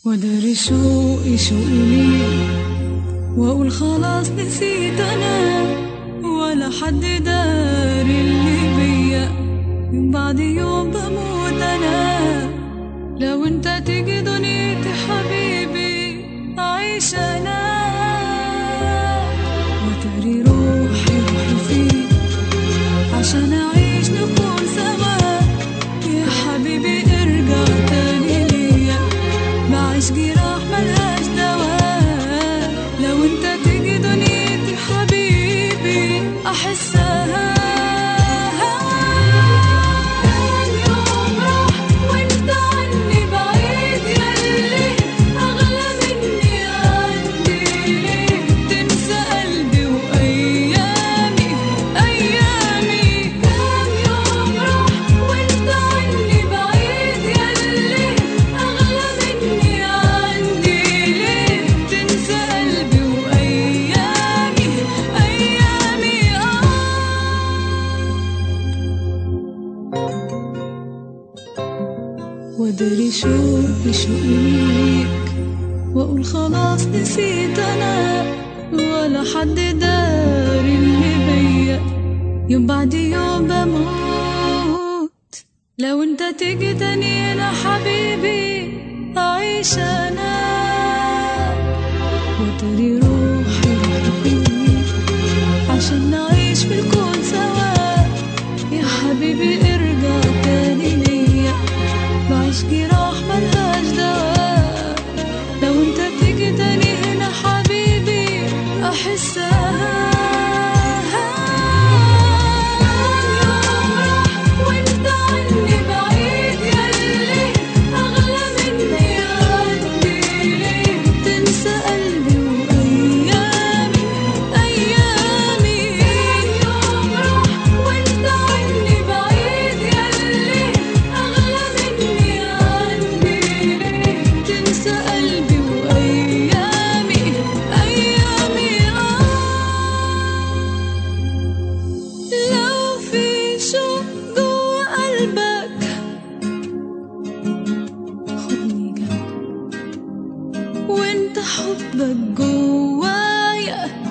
وادري شوقي شوقي ليك واقول خلاص نسيت انا ولا حد داري اللي بيا من بعد يوم بموت انا لو انت تيجي دنيتي حبيبي اعيش انا وتري روحي روحي فيك عشان اعيش نكون سوا يا حبيبي ارجع تاني ليا بعيش جراح ملهاش دواء لو انت تيجي دنيتي حبيبي احسها كام يوم راح وانت عني بعيد ياللي اغلى مني عندي ليه تنسى قلبي وايامي ايامي كام يوم راح وانت عني بعيد ياللي اغلى مني عندي ليه تنسى قلبي وايامي ايامي اه وادري شوقي شوقي ليك واقول خلاص نسيت انا ولا حد داري اللي بيا يوم بعد يوم بموت لو انت تيجي تاني انا حبيبي اعيش انا وتري روحي روحي فيك عشان نعيش في الكون سوا يا حبيبي ارجع تاني ليا بعيش جراح ملهاش دواء لو انت تيجي تاني هنا حبيبي احسها يوم راح وانت عني بعيد ياللي اغلى مني عندي ليه تنسى قلبي وايامي ايامي يوم راح وانت عني بعيد ياللي اغلى مني عندي ليه تنسى قلبي وايامي ايامي اه لو في شوق جوا قلبك خدني جنبك وانت حبك جوايا